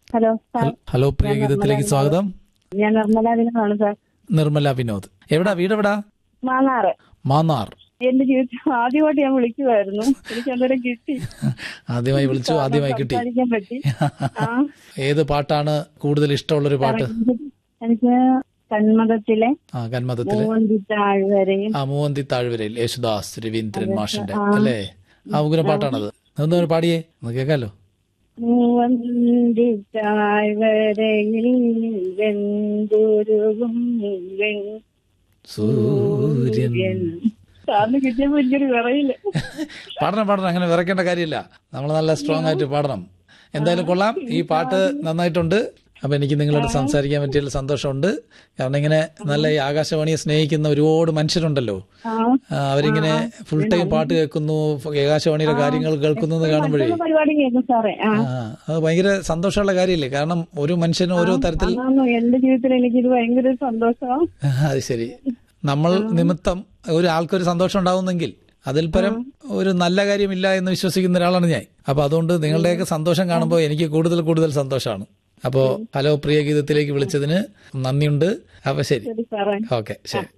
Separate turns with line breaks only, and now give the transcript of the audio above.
hello sir
hello പ്രിയ ഗീതത്തിലേക്ക് സ്വാഗതം
ഞാൻ നിർമ്മല ദിനമാണ് സാർ
നിർമ്മല വിനോദ് എവിടാ വീടെവിടാ
മാന്നാറ്
മാന്നാർ
എന്റെ ജീവിതത്തിൽ ആദ്യമായിട്ട് ഞാൻ വിളിക്കുമായിരുന്നു എനിക്ക് അന്നേരം കിട്ടി
ആദ്യമായി വിളിച്ചു ആദ്യമായി കിട്ടി
സംസാരിക്കാൻ പറ്റി ആ
ഏത് പാട്ടാണ് കൂടുതൽ ഇഷ്ടമുള്ളൊരു പാട്ട്
എനിക്ക് കന്മതത്തിലെ
ആ കന്മതത്തില്
മൂവന്തി താഴ്വരയും
ആ മൂവന്തി താഴ്വരയിൽ യേശുദാസ് രവീന്ദ്രൻ മാഷിന്റെ അല്ലേ ആ ഉഗ്ര പാട്ടാണത് ഒന്ന് പാടിയേ ഒന്ന് കേൾക്കാലോ
മൂവന്തി താഴ്വരയിൽ വെന്തുരുകും വെൺ
സൂര്യൻ
സാറിന് കിട്ടിയപ്പോ എനിക്കൊരു വിറയില്ല
പാടണം പാടണം അങ്ങനെ വിറയ്ക്കേണ്ട കാര്യമില്ല നമ്മൾ നല്ല സ്ട്രോങ് ആയിട്ട് പാടണം എന്തായാലും കൊള്ളാം ഈ പാട്ട് നന്നായിട്ടുണ്ട് അപ്പൊ എനിക്ക് നിങ്ങളോട് സംസാരിക്കാൻ പറ്റിയതിൽ സന്തോഷമുണ്ട് കാരണം ഇങ്ങനെ നല്ല ഈ ആകാശവാണിയെ സ്നേഹിക്കുന്ന ഒരുപാട് മനുഷ്യരുണ്ടല്ലോ
ആ
ആ, അവരിങ്ങനെ ഫുൾ ടൈം പാട്ട് കേൾക്കുന്നു ആകാശവാണിയുടെ കാര്യങ്ങൾ കേൾക്കുന്നു എന്ന് കാണുമ്പോഴേ
മറ്റുള്ള പരിപാടി കേൾക്കും സാറേ ആ
ആ അത് ഭയങ്കര സന്തോഷമുള്ള കാര്യമില്ലേ കാരണം ഓരോ മനുഷ്യനും ഓരോ തരത്തിൽ
അതാണ് എന്റെ ജീവിതത്തിൽ എനിക്കിത് ഭയങ്കര സന്തോഷമാണ്
അത് ശരി നമ്മൾ നിമിത്തം ഒരു ആൾക്കൊരു സന്തോഷം ഉണ്ടാവുന്നെങ്കിൽ അതിൽ പരം ഒരു നല്ല കാര്യമില്ല എന്ന് വിശ്വസിക്കുന്ന ഒരാളാണ് ഞാൻ അപ്പൊ അതുകൊണ്ട് നിങ്ങളുടെയൊക്കെ സന്തോഷം കാണുമ്പോൾ എനിക്ക് കൂടുതൽ കൂടുതൽ സന്തോഷമാണ് അപ്പോ ഹലോ പ്രിയ ഗീതത്തിലേക്ക് വിളിച്ചതിന് നന്ദിയുണ്ട് അപ്പൊ ശരി
ശരി സാറേ
ഓക്കെ ശരി